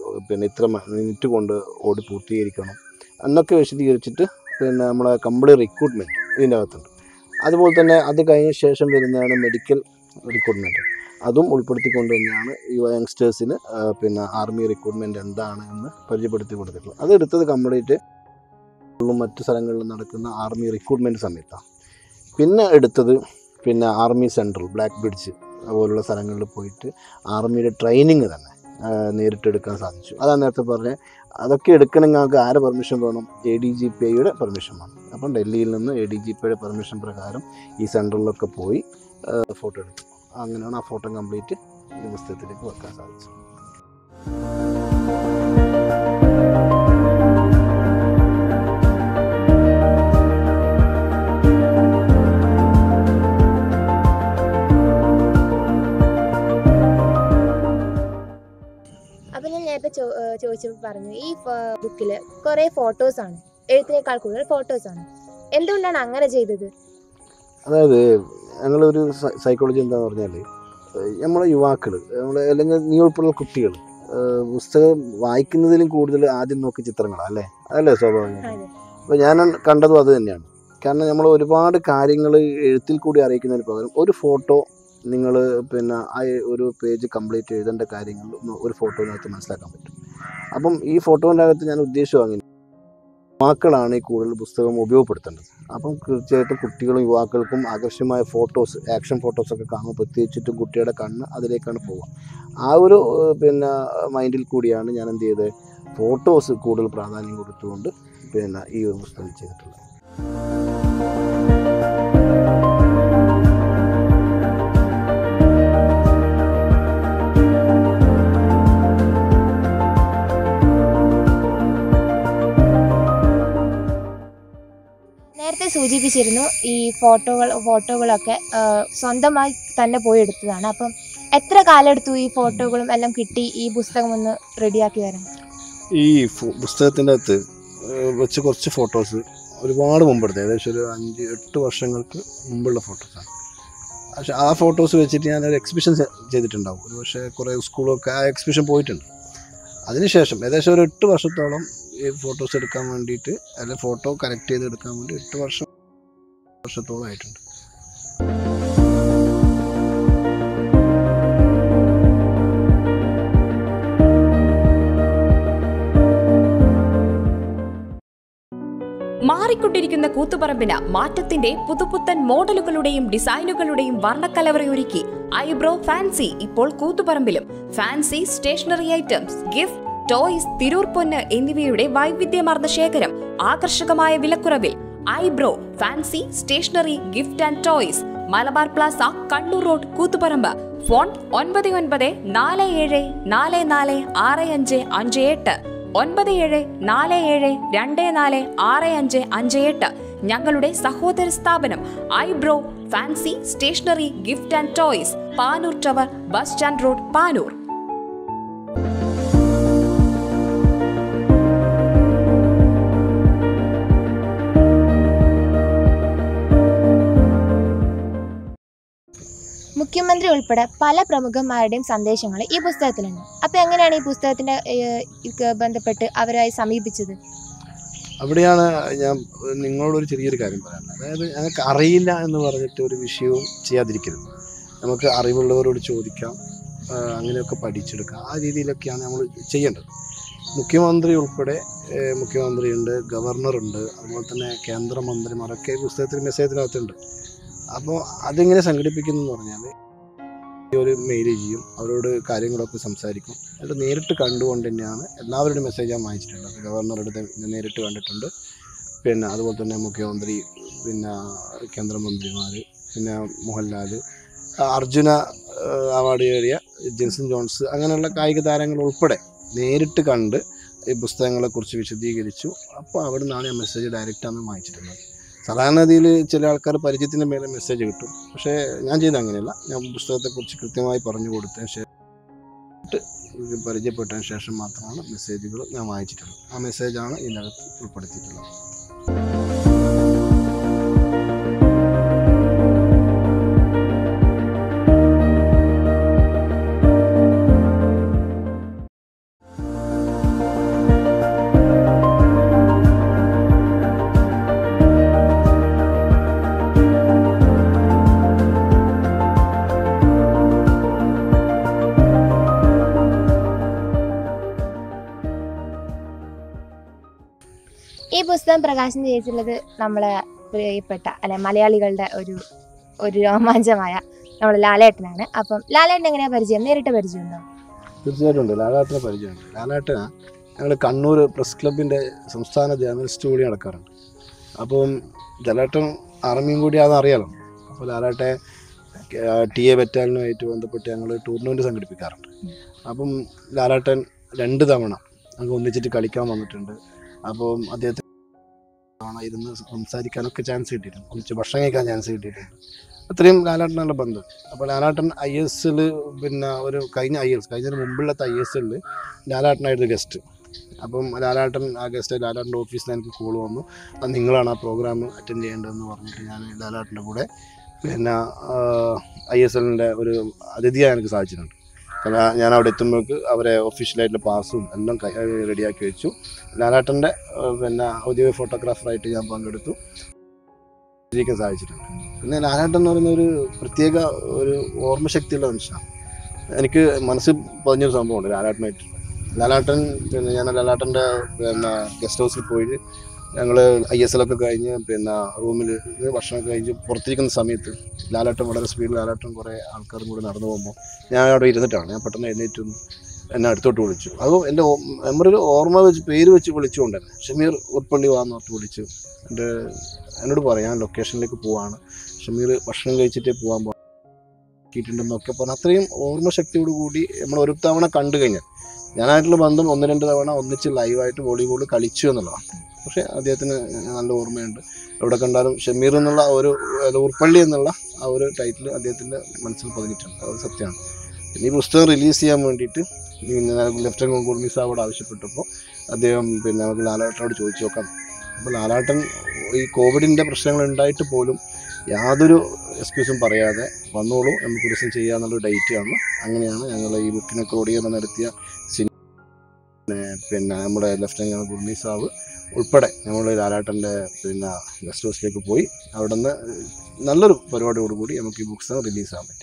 പിന്നെ ഇത്ര മിനിറ്റ് കൊണ്ട് ഓടി പൂർത്തീകരിക്കണം എന്നൊക്കെ വിശദീകരിച്ചിട്ട് പിന്നെ നമ്മളെ കംപ്ലീറ്റ് റിക്രൂട്ട്മെൻറ്റ് ഇതിൻ്റെ അകത്തുണ്ട് അതുപോലെ തന്നെ അത് കഴിഞ്ഞ ശേഷം വരുന്നതാണ് മെഡിക്കൽ റിക്രൂട്ട്മെൻറ്റ് അതും ഉൾപ്പെടുത്തിക്കൊണ്ട് തന്നെയാണ് ഈ യങ്സ്റ്റേഴ്സിന് പിന്നെ ആർമി റിക്രൂട്ട്മെൻറ്റ് എന്താണ് എന്ന് പരിചയപ്പെടുത്തി കൊടുത്തിട്ടുള്ളത് അത് എടുത്തത് കംപ്ലീറ്റ് മറ്റു സ്ഥലങ്ങളിലും നടക്കുന്ന ആർമി റിക്രൂട്ട്മെൻറ്റ് സമയത്താണ് പിന്നെ എടുത്തത് പിന്നെ ആർമി സെൻട്രൽ ബ്ലാക്ക് ബ്രിഡ്ജ് അതുപോലുള്ള സ്ഥലങ്ങളിൽ പോയിട്ട് ആർമിയുടെ ട്രെയിനിങ് തന്നെ ആ, നേരിട്ട് എടുക്കാൻ സാധിച്ചു അതാണ് നേരത്തെ പറഞ്ഞത് അതൊക്കെ എടുക്കണമെങ്കിൽ നമുക്ക് ആരെ പെർമിഷൻ വേണം എ ഡി ജി പി ഐയുടെ പെർമിഷൻ വേണം അപ്പം ഡൽഹിയിൽ നിന്ന് എ ഡി ജി പിയുടെ പെർമിഷൻ പ്രകാരം ഈ സെൻട്രലിലൊക്കെ പോയി ഫോട്ടോ എടുത്തു അങ്ങനെയാണ് ആ ഫോട്ടോ കംപ്ലീറ്റ് ഈ പുസ്തകത്തിലേക്ക് വെക്കാൻ സാധിച്ചത് അപ്പൊ ഞാൻ നേരത്തെ ചോ- ഏഹ് ചോദിച്ചപ്പോൾ പറഞ്ഞു ഈ ബുക്കിൽ കുറെ ഫോട്ടോസ് ആണ് എഴുത്തിനേക്കാൾ കൂടുതൽ ഫോട്ടോസ് ആണ് എന്തുകൊണ്ടാണ് അങ്ങനെ ചെയ്തത് അതായത് ഞങ്ങളൊരു സൈക്കോളജി എന്താന്ന് പറഞ്ഞാൽ നമ്മളെ യുവാക്കൾ നമ്മളെ അല്ലെങ്കിൽ നീ ഉൾപ്പെടെയുള്ള കുട്ടികൾ പുസ്തകം വായിക്കുന്നതിലും കൂടുതൽ ആദ്യം നോക്കി ചിത്രങ്ങളാണ് അല്ലേ അതല്ലേ സ്വാഭാവികം അതെ. അപ്പോൾ ഞാൻ കണ്ടതും അത് തന്നെയാണ് കാരണം നമ്മൾ ഒരുപാട് കാര്യങ്ങൾ എഴുത്തിൽ കൂടി അറിയിക്കുന്നതിന് പകരം ഒരു ഫോട്ടോ നിങ്ങൾ പിന്നെ ആ ഒരു പേജ് കംപ്ലീറ്റ് എഴുതേണ്ട കാര്യങ്ങൾ ഒന്ന് ഒരു ഫോട്ടോനകത്ത് മനസ്സിലാക്കാൻ പറ്റും അപ്പം ഈ ഫോട്ടോൻ്റെ അകത്ത് ഞാൻ ഉദ്ദേശിച്ചു അങ്ങനെ യുവാക്കളാണ് ഈ കൂടുതൽ പുസ്തകം ഉപയോഗപ്പെടുത്തേണ്ടത് അപ്പം തീർച്ചയായിട്ടും കുട്ടികളും യുവാക്കൾക്കും ആകർഷമായ ഫോട്ടോസ് ആക്ഷൻ ഫോട്ടോസൊക്കെ കാണുമ്പോൾ പ്രത്യേകിച്ചിട്ടും കുട്ടിയുടെ കണ്ണ് അതിലേക്കാണ് പോവുക ആ ഒരു ഏഹ്, പിന്നെ മൈൻഡിൽ കൂടിയാണ് ഞാൻ എന്ത് ചെയ്തത് ഫോട്ടോസ് കൂടുതൽ പ്രാധാന്യം കൊടുത്തുകൊണ്ട് പിന്നെ ഈ ഒരു പുസ്തകം ചെയ്തിട്ടുള്ളത് നേരത്തെ സൂചിപ്പിച്ചിരുന്നു ഈ ഫോട്ടോകൾ ഫോട്ടോകളൊക്കെ ഏഹ് സ്വന്തമായി തന്നെ പോയി എടുത്തതാണ് അപ്പം എത്ര കാലം എടുത്തു ഈ ഫോട്ടോകളും എല്ലാം കിട്ടി ഈ പുസ്തകം ഒന്ന് റെഡിയാക്കി വരാൻ ഈ ഫു- പുസ്തകത്തിൻ്റെ അകത്ത് ഏഹ്, വെച്ച കുറച്ച് ഫോട്ടോസ് ഒരുപാട് മുമ്പെടുത്ത് ഏകദേശം ഒരു അഞ്ച് എട്ട് വർഷങ്ങൾക്ക് മുമ്പുള്ള ഫോട്ടോസാണ് പക്ഷെ ആ ഫോട്ടോസ് വെച്ചിട്ട് ഞാൻ ഒരു എക്സിബിഷൻ ചെയ്തിട്ടുണ്ടാവും ഒരു പക്ഷേ കുറേ സ്കൂളൊക്കെ ആ എക്സിബിഷൻ പോയിട്ടുണ്ട് അതിനുശേഷം ഏകദേശം ഒരു എട്ട് വർഷത്തോളം ഈ ഫോട്ടോസ് എടുക്കാൻ വേണ്ടിയിട്ട് അല്ലെങ്കിൽ ഫോട്ടോ കറക്റ്റ് ചെയ്ത് എടുക്കാൻ വേണ്ടി എട്ട് വർഷം വർഷത്തോളം ആയിട്ടുണ്ട് മാറിക്കൊണ്ടിരിക്കുന്ന കൂത്തുപറമ്പിന് മാറ്റത്തിന്റെ പുതുപുത്തൻ മോഡലുകളുടെയും ഡിസൈനുകളുടെയും വർണ്ണക്കലവറയൊരുക്കി ഐബ്രോ ഫാൻസി ഇപ്പോൾ കൂത്തുപറമ്പിലും fancy stationery items gift toys Tirur പൊന്ന് എന്നിവയുടെ വൈവിധ്യമാർന്ന ശേഖരം ആകർഷകമായ വിലക്കുറവിൽ eyebrow fancy stationery gift and toys Malabar plaza Kannur road Koothuparamba phone ഒൻപത് ഒൻപത് നാല് ഏഴ് നാല് നാല് ആറ് അഞ്ച് അഞ്ച് എട്ട് ഒൻപത് ഏഴ് നാല് ഏഴ് രണ്ട് നാല് ആറ് അഞ്ച് അഞ്ച് എട്ട് ഞങ്ങളുടെ സഹോദര സ്ഥാപനം eyebrow fancy stationery gift and toys Panoor tower bus stand road Panoor മുഖ്യമന്ത്രി ഉൾപ്പെടെ പല പ്രമുഖന്മാരുടെയും സന്ദേശങ്ങൾ ഈ പുസ്തകത്തിലുണ്ട് അപ്പൊ എങ്ങനെയാണ് ഈ പുസ്തകത്തിന്റെ ഏഹ്, ഇത് ബന്ധപ്പെട്ട് അവരായി സമീപിച്ചത് അവിടെയാണ് ഞാൻ നിങ്ങളോടൊരു ചെറിയൊരു കാര്യം പറയാനുള്ളത് അതായത് ഞങ്ങൾക്ക് അറിയില്ല എന്ന് പറഞ്ഞിട്ട് ഒരു വിഷയവും ചെയ്യാതിരിക്കരുത് നമുക്ക് അറിവുള്ളവരോട് ചോദിക്കാം ആ, അങ്ങനെയൊക്കെ പഠിച്ചെടുക്കാം ആ രീതിയിലൊക്കെയാണ് നമ്മൾ ചെയ്യേണ്ടത് മുഖ്യമന്ത്രി ഉൾപ്പെടെ ഏഹ്, മുഖ്യമന്ത്രിയുണ്ട് ഗവർണറുണ്ട് അതുപോലെ തന്നെ കേന്ദ്രമന്ത്രിമാരൊക്കെ ഈ പുസ്തകത്തിൽ മെസ്സേജിനകത്തുണ്ട് അപ്പോൾ അതെങ്ങനെ സംഘടിപ്പിക്കുന്നു എന്ന് പറഞ്ഞാൽ ഈ ഒരു മെയിൽ ചെയ്യും അവരോട് കാര്യങ്ങളൊക്കെ സംസാരിക്കും എന്നിട്ട് നേരിട്ട് കണ്ടുകൊണ്ട് തന്നെയാണ് എല്ലാവരുടെയും മെസ്സേജ് ഞാൻ വാങ്ങിച്ചിട്ടുള്ളത് ഗവർണറുടെ ഞാൻ നേരിട്ട് കണ്ടിട്ടുണ്ട് പിന്നെ അതുപോലെ തന്നെ മുഖ്യമന്ത്രി പിന്നെ കേന്ദ്രമന്ത്രിമാർ പിന്നെ മോഹൻലാൽ അർജുന ഏഹ്, അവാർഡ് നേടിയ ജിൻസൺ ജോൺസ് അങ്ങനെയുള്ള കായിക താരങ്ങൾ ഉൾപ്പെടെ നേരിട്ട് കണ്ട് ഈ പുസ്തകങ്ങളെക്കുറിച്ച് വിശദീകരിച്ചു അപ്പോൾ അവിടെ നിന്നാണ് ഞാൻ മെസ്സേജ് ഡയറക്റ്റാണ് വാങ്ങിച്ചിട്ടുള്ളത് സാധാരണഗതിയിൽ ചില ആൾക്കാർ പരിചയത്തിൻ്റെ മേലെ മെസ്സേജ് കിട്ടും പക്ഷേ ഞാൻ ചെയ്തത് അങ്ങനെയല്ല ഞാൻ പുസ്തകത്തെക്കുറിച്ച് കൃത്യമായി പറഞ്ഞു കൊടുത്തതിന് ശേഷം ഇത് പരിചയപ്പെട്ടതിന് ശേഷം മാത്രമാണ് മെസ്സേജുകൾ ഞാൻ വായിച്ചിട്ടുള്ളത് ആ മെസ്സേജാണ് ഇതിനകത്ത് ഉൾപ്പെടുത്തിയിട്ടുള്ളത് പുസ്തകം പ്രകാശനം ചെയ്തിട്ടുള്ളത് നമ്മളെ പ്രിയപ്പെട്ട അല്ലെ മലയാളികളുടെ ഒരു ഒരു രോമാഞ്ചമായ നമ്മൾ ലാലേട്ടനാണ് അപ്പം ലാലേട്ടൻ എങ്ങനെയാ പരിചയം നേരിട്ട് പരിചയമുണ്ടോ തീർച്ചയായിട്ടും ഉണ്ട് ലാലാട്ടിനെ പരിചയമുണ്ട് ലാലാട്ടിന് ഞങ്ങൾ കണ്ണൂർ പ്രസ് ക്ലബിൻ്റെ സംസ്ഥാന ജേർണലിസ്റ്റ് കൂടി നടക്കാറുണ്ട് അപ്പം ലാലാട്ടൻ ആർമിയും കൂടി അതെന്ന് അറിയാലോ അപ്പോൾ ലാലാട്ടെ ടി എ ബറ്റാലിനുമായിട്ട് ബന്ധപ്പെട്ട് ഞങ്ങൾ ടൂർണമെൻറ്റ് സംഘടിപ്പിക്കാറുണ്ട് അപ്പം ലാലാട്ടൻ രണ്ട് തവണ ഞങ്ങൾക്ക് ഒന്നിച്ചിട്ട് കളിക്കാൻ വന്നിട്ടുണ്ട് അപ്പം അദ്ദേഹത്തിന് തവണ ഇരുന്ന് സംസാരിക്കാനൊക്കെ ചാൻസ് കിട്ടിയിട്ടുണ്ട് ഒന്നിച്ച് ഭക്ഷണം കഴിക്കാൻ ചാൻസ് കിട്ടിയിട്ടുണ്ട് അത്രയും ലാലാട്ടനുള്ള ബന്ധം അപ്പോൾ ലാലാട്ടൻ ഐ എസ് എൽ പിന്നെ ഒരു കഴിഞ്ഞ ഐ എസ് കഴിഞ്ഞതിന് മുമ്പുള്ളത്തെ ഐ എസ് എല്ലിൽ ലാലാട്ടനായിരുന്നു ഗസ്റ്റ് അപ്പം ലാലാട്ടൻ ആ ഗസ്റ്റ് ലാലാട്ടൻ്റെ ഓഫീസിൽ നിന്ന് എനിക്ക് കോൾ വന്നു അത് നിങ്ങളാണ് ആ പ്രോഗ്രാം അറ്റൻഡ് ചെയ്യേണ്ടതെന്ന് പറഞ്ഞിട്ട് ഞാൻ ലാലാട്ടൻ്റെ കൂടെ പിന്നെ ഐ എസ് എല്ലിൻ്റെ ഒരു അതിഥിയായി എനിക്ക് സാധിച്ചിട്ടുണ്ട് കാരണം ഞാൻ അവിടെ എത്തുമ്പോഴേക്ക് അവരെ ഒഫീഷ്യലായിട്ടുള്ള പാസും എല്ലാം റെഡിയാക്കി വെച്ചു ലാലാട്ടൻ്റെ പിന്നെ ഔദ്യോഗിക ഫോട്ടോഗ്രാഫറായിട്ട് ഞാൻ പങ്കെടുത്തു ഇരിക്കാൻ സാധിച്ചിട്ടുണ്ട് പിന്നെ ലാലാട്ടൻ എന്ന് പറയുന്ന ഒരു പ്രത്യേക ഒരു ഓർമ്മശക്തിയുള്ള മനുഷ്യനാണ് എനിക്ക് മനസ്സിൽ പതിഞ്ഞൊരു സംഭവമുണ്ട് ലാലാട്ടനായിട്ട് ലാലാട്ടൻ പിന്നെ ഞാൻ ലാലാട്ടൻ്റെ പിന്നെ ഗസ്റ്റ് ഹൗസിൽ പോയി ഞങ്ങൾ ഐ എസ് എൽ ഒക്കെ കഴിഞ്ഞ് പിന്നെ റൂമിൽ ഭക്ഷണം കഴിഞ്ഞ് പുറത്തിരിക്കുന്ന സമയത്ത് ലാലാട്ടൻ വളരെ സ്പീഡിൽ ലാലാട്ടൻ കുറേ ആൾക്കാരും കൂടെ നടന്നു പോകുമ്പോൾ ഞാൻ അവിടെ ഇരുന്നിട്ടാണ് ഞാൻ പെട്ടെന്ന് എഴുന്നേറ്റ് വന്നു എന്നെ അടുത്തോട്ട് വിളിച്ചു അത് എൻ്റെ മെമ്മറിയിൽ ഓർമ്മ വെച്ച് പേര് വെച്ച് വിളിച്ചുകൊണ്ട് തന്നെ ഷമീർ ഉൾപ്പള്ളി വാന്ന് പറഞ്ഞിട്ട് വിളിച്ചു എൻ്റെ എന്നോട് പറയാം ഞാൻ ലൊക്കേഷനിലേക്ക് പോവാണ് ഷമീർ ഭക്ഷണം കഴിച്ചിട്ടേ പോകാൻ പാടിയിട്ടുണ്ടെന്നൊക്കെ പറഞ്ഞ് അത്രയും ഓർമ്മശക്തിയോട് കൂടി നമ്മൾ ഒരു തവണ കണ്ടു കഴിഞ്ഞാൽ ഞാനായിട്ടുള്ള ബന്ധം ഒന്ന് രണ്ട് തവണ ഒന്നിച്ച് ലൈവായിട്ട് വോളിബോൾ കളിച്ചു എന്നുള്ളതാണ് പക്ഷേ അദ്ദേഹത്തിന് നല്ല ഓർമ്മയുണ്ട് എവിടെ കണ്ടാലും ഷമീർ എന്നുള്ള ആ ഒരു അല്ല, ഉർപ്പള്ളി എന്നുള്ള ആ ഒരു ടൈറ്റിൽ അദ്ദേഹത്തിൻ്റെ മനസ്സിൽ പതിഞ്ഞിട്ടുണ്ട് അത് സത്യമാണ് പിന്നെ ഈ പുസ്തകം റിലീസ് ചെയ്യാൻ വേണ്ടിയിട്ട് പിന്നെ ലെഫ്റ്റനന്റ് ഗുർമി സാബോട് ആവശ്യപ്പെട്ടപ്പോൾ അദ്ദേഹം പിന്നെ നമുക്ക് ലാലാട്ടനോട് ചോദിച്ചു നോക്കാം അപ്പോൾ ലാലാട്ടൻ ഈ കോവിഡിൻ്റെ പ്രശ്നങ്ങൾ ഉണ്ടായിട്ട് പോലും യാതൊരു എക്സ്ക്യൂസും പറയാതെ വന്നോളൂ നമുക്ക് ഒരു ദിവസം ചെയ്യാന്നുള്ള ഡേറ്റ് ആണ് അങ്ങനെയാണ് ഞങ്ങൾ ഈ ബുക്കിനെ ക്രോഡീകരണം നടത്തിയ സിനി പിന്നെ നമ്മുടെ ലെഫ്റ്റനന്റ് ഗുർമി സാബ് ഉൾപ്പെടെ നമ്മൾ ലാലാട്ടൻ്റെ പിന്നെ ഗസ്റ്റ് ഹൗസിലേക്ക് പോയി അവിടെ നിന്ന് നല്ലൊരു പരിപാടിയോടുകൂടി നമുക്ക് ഈ ബുക്സ് റിലീസാകാൻ പറ്റി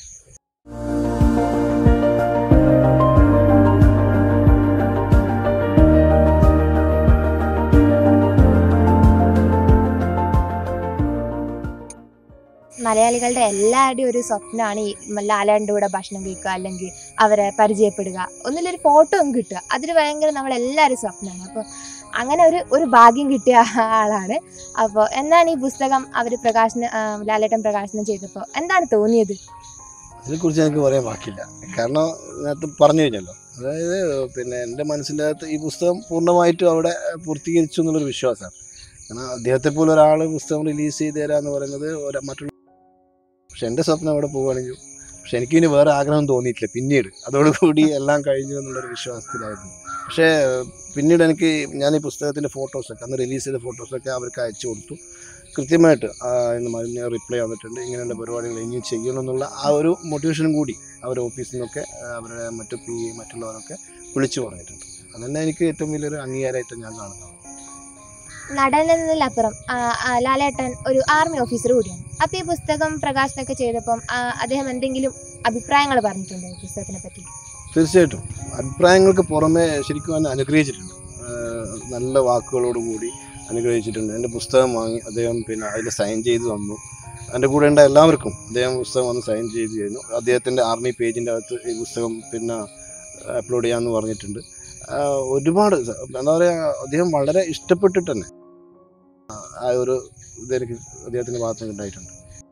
മലയാളികളുടെ എല്ലാവരുടെയും ഒരു സ്വപ്നമാണ് ഈ ലാലേട്ടൻ്റെ കൂടെ ഭക്ഷണം കഴിക്കുക അല്ലെങ്കിൽ അവരെ പരിചയപ്പെടുക ഒന്നിലൊരു ഫോട്ടോ കിട്ടുക അതൊരു ഭയങ്കര നമ്മളെല്ലാവരും സ്വപ്നമാണ് അപ്പോൾ അങ്ങനെ ഒരു ഒരു ഭാഗ്യം കിട്ടിയ ആളാണ് അപ്പോൾ എന്താണ് ഈ പുസ്തകം അവർ പ്രകാശനം ആ, ലാലേട്ടൻ പ്രകാശനം ചെയ്തപ്പോൾ എന്താണ് തോന്നിയത് അതിനെക്കുറിച്ച് എനിക്ക് പറയാൻ ബാക്കിയില്ല കാരണം നേരത്തെ പറഞ്ഞു കഴിഞ്ഞല്ലോ അതായത് പിന്നെ എൻ്റെ മനസ്സിൻ്റെ അകത്ത് ഈ പുസ്തകം പൂർണ്ണമായിട്ടും അവിടെ പൂർത്തീകരിച്ചു എന്നുള്ളൊരു വിശ്വാസമാണ് കാരണം അദ്ദേഹത്തെ പോലെ ഒരാൾ പുസ്തകം റിലീസ് ചെയ്ത് തരാന്ന് പറയുന്നത് ഒരു മറ്റുള്ള പക്ഷെ എൻ്റെ സ്വപ്നം അവിടെ പോവുകയാണെങ്കിൽ പക്ഷെ എനിക്ക് ഇനി വേറെ ആഗ്രഹം തോന്നിയിട്ടില്ല പിന്നീട് അതോടുകൂടി എല്ലാം കഴിഞ്ഞു എന്നുള്ളൊരു വിശ്വാസത്തിലായിരുന്നു പക്ഷേ പിന്നീട് എനിക്ക് ഞാൻ ഈ പുസ്തകത്തിൻ്റെ ഫോട്ടോസൊക്കെ അന്ന് റിലീസ് ചെയ്ത ഫോട്ടോസൊക്കെ അവർക്ക് അയച്ചു കൊടുത്തു കൃത്യമായിട്ട് ആ, ഇന്ന് മരുന്ന് റിപ്ലൈ വന്നിട്ടുണ്ട് ഇങ്ങനെയുള്ള പരിപാടികൾ ഇനിയും ചെയ്യണം എന്നുള്ള ആ ഒരു മോട്ടിവേഷനും കൂടി അവരുടെ ഓഫീസിൽ നിന്നൊക്കെ ആ, അവരുടെ മറ്റു പി മറ്റുള്ളവരൊക്കെ വിളിച്ചു പറഞ്ഞിട്ടുണ്ട് അതന്നെ എനിക്ക് ഏറ്റവും വലിയൊരു അംഗീകാരമായിട്ട് ഞാൻ കാണുന്നത് നടൻ എന്നതിലപ്പുറം ആ, ആ, ലാലേട്ടൻ ഒരു ആർമി ഓഫീസർ കൂടിയാണ് അപ്പോൾ ഈ പുസ്തകം പ്രകാശനമൊക്കെ ചെയ്തപ്പം ആ, അദ്ദേഹം എന്തെങ്കിലും അഭിപ്രായങ്ങൾ പറഞ്ഞിട്ടുണ്ടോ ഈ പുസ്തകത്തിനെ പറ്റി തീർച്ചയായിട്ടും അഭിപ്രായങ്ങൾക്ക് പുറമെ ശരിക്കും എന്നെ അനുഗ്രഹിച്ചിട്ടുണ്ട് ആഹ് നല്ല വാക്കുകളോടുകൂടി അനുഗ്രഹിച്ചിട്ടുണ്ട് എൻ്റെ പുസ്തകം വാങ്ങി അദ്ദേഹം പിന്നെ അതിൽ സൈൻ ചെയ്ത് തന്നു എൻ്റെ കൂടെ ഉണ്ട എല്ലാവർക്കും അദ്ദേഹം പുസ്തകം വന്ന് സൈൻ ചെയ്ത് ചെയ്യുന്നു അദ്ദേഹത്തിൻ്റെ ആർമി പേജിൻ്റെ അകത്ത് ഈ പുസ്തകം പിന്നെ അപ്ലോഡ് ചെയ്യാമെന്ന് പറഞ്ഞിട്ടുണ്ട് ആഹ് ഒരുപാട് സ- എന്താ പറയുക അദ്ദേഹം വളരെ ഇഷ്ടപ്പെട്ടിട്ട് തന്നെ ആ ഒരു ഇതെനിക്ക് അദ്ദേഹത്തിൻ്റെ ഭാഗത്ത് നിന്ന് ഉണ്ടായിട്ടുണ്ട്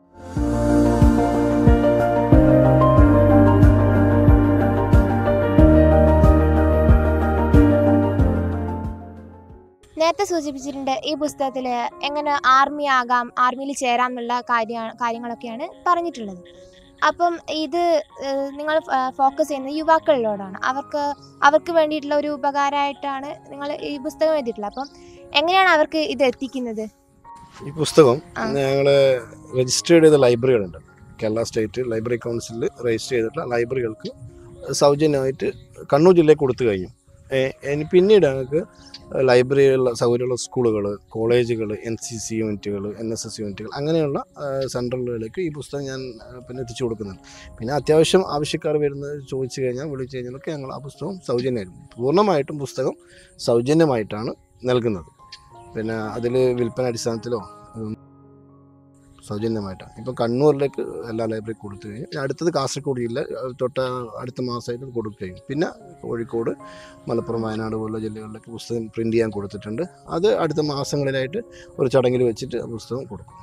നേരത്തെ സൂചിപ്പിച്ചിട്ടുണ്ട് ഈ പുസ്തകത്തിൽ എങ്ങനെ ആർമി ആകാം ആർമിയിൽ ചേരാം എന്നുള്ള കാര്യ കാര്യങ്ങളൊക്കെയാണ് പറഞ്ഞിട്ടുള്ളത് അപ്പം ഇത് ഏഹ്, നിങ്ങൾ ഫോക്കസ് ചെയ്യുന്നത് യുവാക്കളിലോടാണ് അവർക്ക് അവർക്ക് വേണ്ടിയിട്ടുള്ള ഒരു ഉപകാരമായിട്ടാണ് നിങ്ങൾ ഈ പുസ്തകം എഴുതിയിട്ടുള്ളത് അപ്പം എങ്ങനെയാണ് അവർക്ക് ഇത് എത്തിക്കുന്നത് ഈ പുസ്തകം ആ. ഞങ്ങൾ രജിസ്റ്റേർഡ് ചെയ്ത ലൈബ്രറികളുണ്ട് കേരള സ്റ്റേറ്റ് ലൈബ്രറി കൗൺസിലിൽ രജിസ്റ്റർ ചെയ്തിട്ടുള്ള ലൈബ്രറികൾക്ക് സൗജന്യമായിട്ട് കണ്ണൂർ ജില്ലയിൽ കൊടുത്തു കഴിഞ്ഞു ഏ- ഇനി പിന്നീട് ഞങ്ങൾക്ക് ലൈബ്രറിയുള്ള സൗകര്യമുള്ള സ്കൂളുകൾ കോളേജുകൾ എൻ സി സി യൂണിറ്റുകൾ എൻ എസ് എസ് യൂണിറ്റുകൾ അങ്ങനെയുള്ള ആ, സെൻറ്ററുകളിലേക്ക് ഈ പുസ്തകം ഞാൻ ആ, പിന്നെ എത്തിച്ചു കൊടുക്കുന്നുണ്ട് പിന്നെ അത്യാവശ്യം ആവശ്യക്കാർ വരുന്നത് ചോദിച്ചു കഴിഞ്ഞാൽ വിളിച്ചു കഴിഞ്ഞാലൊക്കെ ഞങ്ങൾ ആ പുസ്തകം സൗജന്യമായിരുന്നു പൂർണ്ണമായിട്ടും പുസ്തകം സൗജന്യമായിട്ടാണ് നൽകുന്നത് പിന്നെ അതിൽ വിൽപ്പന അടിസ്ഥാനത്തിലോ ഉം, സൗജന്യമായിട്ടാണ് ഇപ്പം കണ്ണൂരിലേക്ക് എല്ലാ ലൈബ്രറി കൊടുത്തു കഴിഞ്ഞു ഇനി അടുത്തത് കാസർഗോഡ് ജില്ല അത് തൊട്ട അടുത്ത മാസമായിട്ട് കൊടുക്കുകയും പിന്നെ കോഴിക്കോട് മലപ്പുറം വയനാട് പോലുള്ള ജില്ലകളിലേക്ക് പുസ്തകം പ്രിൻ്റ് ചെയ്യാൻ കൊടുത്തിട്ടുണ്ട് അത് അടുത്ത മാസങ്ങളിലായിട്ട് ഒരു ചടങ്ങിൽ വെച്ചിട്ട് ആ പുസ്തകം കൊടുക്കും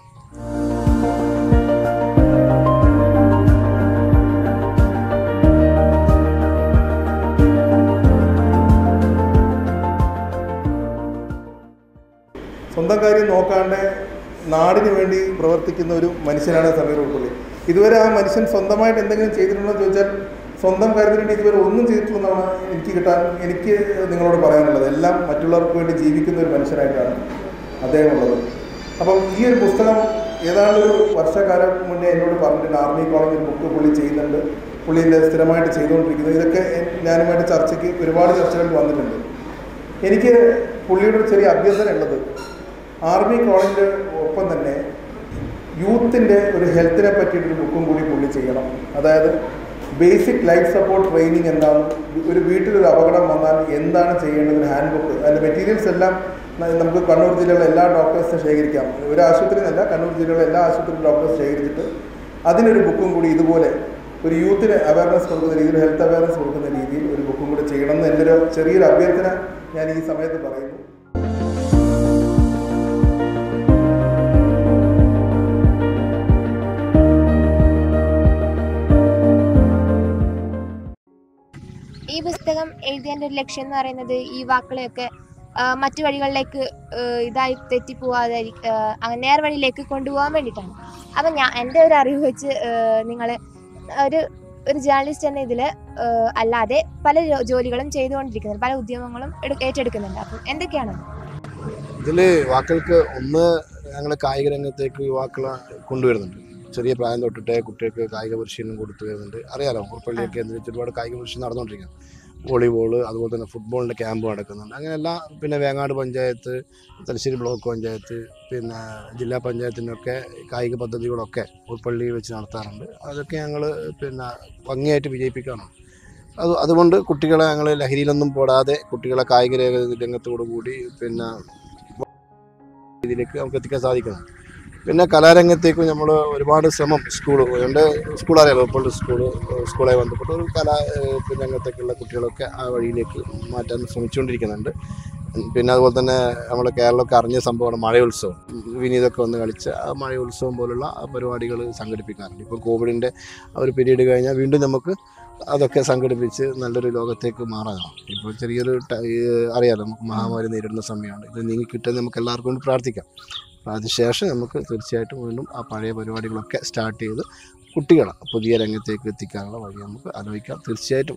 സ്വന്തം കാര്യം നോക്കാണ്ട് നാടിന് വേണ്ടി പ്രവർത്തിക്കുന്ന ഒരു മനുഷ്യനാണ് സമീർ ഉൾപ്പള്ളി ഇതുവരെ ആ മനുഷ്യൻ സ്വന്തമായിട്ട് എന്തെങ്കിലും ചെയ്തിട്ടുണ്ടോ എന്ന് ചോദിച്ചാൽ സ്വന്തം കാര്യത്തിന് വേണ്ടി ഇതുവരെ ഒന്നും ചെയ്തിട്ടില്ലെന്നാണ് എനിക്ക് കിട്ടാൻ എനിക്ക് നിങ്ങളോട് പറയാനുള്ളത് എല്ലാം മറ്റുള്ളവർക്ക് വേണ്ടി ജീവിക്കുന്ന ഒരു മനുഷ്യനായിട്ടാണ് അദ്ദേഹം ഉള്ളത് അപ്പം ഈ ഒരു പുസ്തകം ഏതാണ്ട് ഒരു വർഷക്കാലം മുന്നേ എന്നോട് പറഞ്ഞിട്ടുണ്ട് ആർമി കോളേജ് ഒരു ബുക്ക് പുള്ളി ചെയ്യുന്നുണ്ട് പുള്ളി ഇതിൻ്റെ സ്ഥിരമായിട്ട് ചെയ്തുകൊണ്ടിരിക്കുന്നത് ഇതൊക്കെ ഞാനുമായിട്ട് ചർച്ചയ്ക്ക് ഒരുപാട് ചർച്ചകൾ വന്നിട്ടുണ്ട് എനിക്ക് പുള്ളിയുടെ ഒരു ചെറിയ അഭ്യർത്ഥന ഉള്ളത് ആർമി കോളേജിൻ്റെ ഒപ്പം തന്നെ യൂത്തിൻ്റെ ഒരു ഹെൽത്തിനെ പറ്റിയിട്ടൊരു ബുക്കും കൂടി പുള്ളി ചെയ്യണം അതായത് ബേസിക് ലൈഫ് സപ്പോർട്ട് ട്രെയിനിങ് എന്താണ് ഒരു വീട്ടിലൊരു അപകടം വന്നാൽ എന്താണ് ചെയ്യേണ്ടത് ഒരു ഹാൻഡ് ബുക്ക് അതിൻ്റെ മെറ്റീരിയൽസ് എല്ലാം ന- നമുക്ക് കണ്ണൂർ ജില്ലയിലെ എല്ലാ ഡോക്ടേഴ്സിനെ ശേഖരിക്കാം ഒരു ആശുപത്രി എന്നല്ല കണ്ണൂർ ജില്ലയിലെ എല്ലാ ആശുപത്രി ഡോക്ടേഴ്സ് ശേഖരിച്ചിട്ട് അതിനൊരു ബുക്കും കൂടി ഇതുപോലെ ഒരു യൂത്തിന് അവയർനെസ് കൊടുക്കുന്ന രീതിയിൽ ഹെൽത്ത് അവയർനെസ് കൊടുക്കുന്ന രീതിയിൽ ഒരു ബുക്കും കൂടി ചെയ്യണമെന്ന് എൻ്റെ ഒരു ചെറിയൊരു അഭ്യർത്ഥന ഞാൻ ഈ സമയത്ത് പറയുന്നു ഈ പുസ്തകം എഴുതിയതിൻ്റെ ഒരു ലക്ഷ്യം എന്ന് പറയുന്നത് ഈ യുവാക്കളെയൊക്കെ ആ, മറ്റു വഴികളിലേക്ക് ആ, ഇതായി തെറ്റിപ്പോവാതെ അങ്ങനെ നേർവഴിയിലേക്ക് കൊണ്ടുപോകാൻ വേണ്ടിയിട്ടാണ് അപ്പം ഞാൻ എൻ്റെ ഒരു അറിവ് വെച്ച് നിങ്ങൾ ഒരു ഒരു ജേർണലിസ്റ്റ് എന്ന ഇതിൽ അല്ലാതെ പല ജോ- ജോലികളും ചെയ്തുകൊണ്ടിരിക്കുന്നുണ്ട് പല ഉദ്യമങ്ങളും എടു- ഏറ്റെടുക്കുന്നുണ്ട് അപ്പം എന്തൊക്കെയാണ് ഇതിൽ യുവാക്കൾക്ക് ഒന്ന് ഞങ്ങൾ കായിക രംഗത്തേക്ക് യുവാക്കളെ കൊണ്ടുവരുന്നുണ്ട് ചെറിയ പ്രായം തൊട്ടിട്ടേ കുട്ടികൾക്ക് കായിക പരിശീലനം കൊടുത്തു വരുന്നുണ്ട് അറിയാലോ ഉറപ്പള്ളിയൊക്കെ കേന്ദ്രീകരിച്ച് ഒരുപാട് കായിക പരിശീലനം നടന്നുകൊണ്ടിരിക്കുകയാണ് വോളിബോൾ അതുപോലെ തന്നെ ഫുട്ബോളിൻ്റെ ക്യാമ്പ് നടക്കുന്നുണ്ട് അങ്ങനെ എല്ലാ പിന്നെ വേങ്ങാട് പഞ്ചായത്ത് തലശ്ശേരി ബ്ലോക്ക് പഞ്ചായത്ത് പിന്നെ ജില്ലാ പഞ്ചായത്തിനൊക്കെ കായിക പദ്ധതികളൊക്കെ ഉൾപ്പള്ളി വെച്ച് നടത്താറുണ്ട് അതൊക്കെ ഞങ്ങൾ പിന്നെ ഭംഗിയായിട്ട് വിജയിപ്പിക്കാനാണ് അത് അതുകൊണ്ട് കുട്ടികളെ ഞങ്ങൾ ലഹരിയിലൊന്നും പോടാതെ കുട്ടികളെ കായിക രംഗ- രംഗത്തോടു കൂടി പിന്നെ രീതിയിലേക്ക് നമുക്ക് എത്തിക്കാൻ സാധിക്കണം പിന്നെ കലാരംഗത്തേക്ക് നമ്മൾ ഒരുപാട് ശ്രമം സ്കൂൾ എൻ്റെ സ്കൂൾ അറിയാലോ ഇപ്പോൾ സ്കൂൾ സ്കൂളെ ബന്ധപ്പെട്ട് ഒരു കലാ ഏഹ് പിന്നെ രംഗത്തേക്കുള്ള കുട്ടികളൊക്കെ ആ വഴിയിലേക്ക് മാറ്റാൻ ശ്രമിച്ചുകൊണ്ടിരിക്കുന്നുണ്ട് പിന്നെ അതുപോലെ തന്നെ നമ്മൾ കേരളമൊക്കെ അറിഞ്ഞ സംഭവമാണ് മഴയോത്സവം വിനീതൊക്കെ വന്ന് കളിച്ച ആ മഴയോത്സവം പോലുള്ള ആ പരിപാടികൾ സംഘടിപ്പിക്കാറുണ്ട് ഇപ്പോൾ കോവിഡിൻ്റെ ആ ഒരു പീരീഡ് കഴിഞ്ഞാൽ വീണ്ടും നമുക്ക് അതൊക്കെ സംഘടിപ്പിച്ച് നല്ലൊരു ലോകത്തേക്ക് മാറാനാണ് ഇപ്പോൾ ചെറിയൊരു ട- ഈ അറിയാലോ നമുക്ക് മഹാമാരി നേരിടുന്ന സമയമാണ് ഇത് നീങ്ങി കിട്ടുമെന്ന് നമുക്ക് എല്ലാവർക്കും വേണ്ടി പ്രാർത്ഥിക്കാം അപ്പോൾ അതിനുശേഷം നമുക്ക് തീർച്ചയായിട്ടും വീണ്ടും ആ പഴയ പരിപാടികളൊക്കെ സ്റ്റാർട്ട് ചെയ്ത് കുട്ടികളെ പുതിയ രംഗത്തേക്ക് എത്തിക്കാനുള്ള വഴി നമുക്ക് ആലോചിക്കാം തീർച്ചയായിട്ടും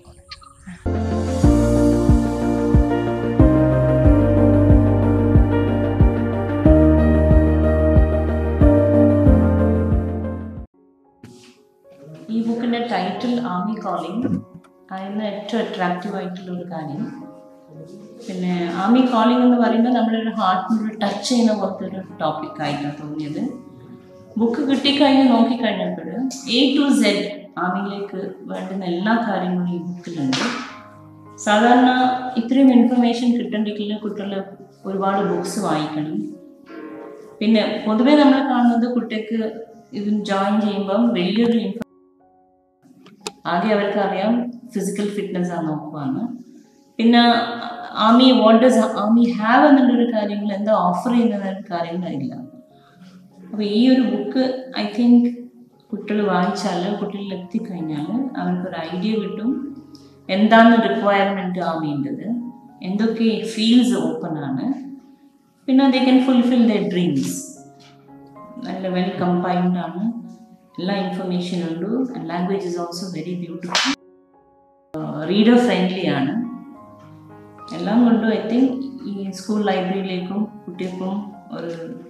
ഈ ബുക്കിൻ്റെ ടൈറ്റിൽ ആർമി കോളിംഗ് അതിന് ഏറ്റവും അട്രാക്റ്റീവ് ആയിട്ടുള്ള ഒരു കാര്യം പിന്നെ ആർമി കോളിംഗ് എന്ന് പറയുമ്പോൾ നമ്മുടെ ഒരു ഹാർട്ടിനൊരു ടച്ച് ചെയ്യുന്ന പോലത്തെ ഒരു ടോപ്പിക് ആയിട്ടാണ് തോന്നിയത് ബുക്ക് കിട്ടിക്കഴിഞ്ഞ് നോക്കിക്കഴിഞ്ഞപ്പോൾ എ ടു സെഡ് ആർമിയിലേക്ക് വേണ്ടുന്ന എല്ലാ കാര്യങ്ങളും ഈ ബുക്കിലുണ്ട് സാധാരണ ഇത്രയും ഇൻഫർമേഷൻ കിട്ടണമെങ്കിൽ കുട്ടികൾ ഒരുപാട് ബുക്സ് വായിക്കണം പിന്നെ പൊതുവേ നമ്മൾ കാണുന്നത് കുട്ടിക്ക് ഇത് ജോയിൻ ചെയ്യുമ്പം വലിയൊരു ഇൻഫ ആദ്യം അവർക്ക് അറിയാം ഫിസിക്കൽ ഫിറ്റ്നസ് ആണ് നോക്കുവാന്ന് പിന്നെ army what does army have എന്നുള്ളൊരു കാര്യങ്ങൾ എന്താ ഓഫർ ചെയ്യുന്ന കാര്യങ്ങളില്ല അപ്പോൾ ഈ ഒരു ബുക്ക് ഐ തിങ്ക് കുട്ടികൾ വായിച്ചാൽ കുട്ടികളിൽ എത്തിക്കഴിഞ്ഞാൽ അവർക്കൊരു ഐഡിയ കിട്ടും എന്താണ് റിക്വയർമെൻറ്റ് ആർമീൻ്റെത് എന്തൊക്കെ ഫീൽഡ്സ് ഓപ്പൺ ആണ് പിന്നെ they can fulfil the dreams നല്ല വെൽ കമ്പൈൻഡ് ആണ് എല്ലാ ഇൻഫർമേഷൻ ഉണ്ട് and language is also very beautiful reader friendly ആണ് എല്ലാം കൊണ്ടും ഐ തിങ്ക് ഈ സ്കൂൾ ലൈബ്രറിയിലേക്കും കുട്ടികൾക്കും ഒരു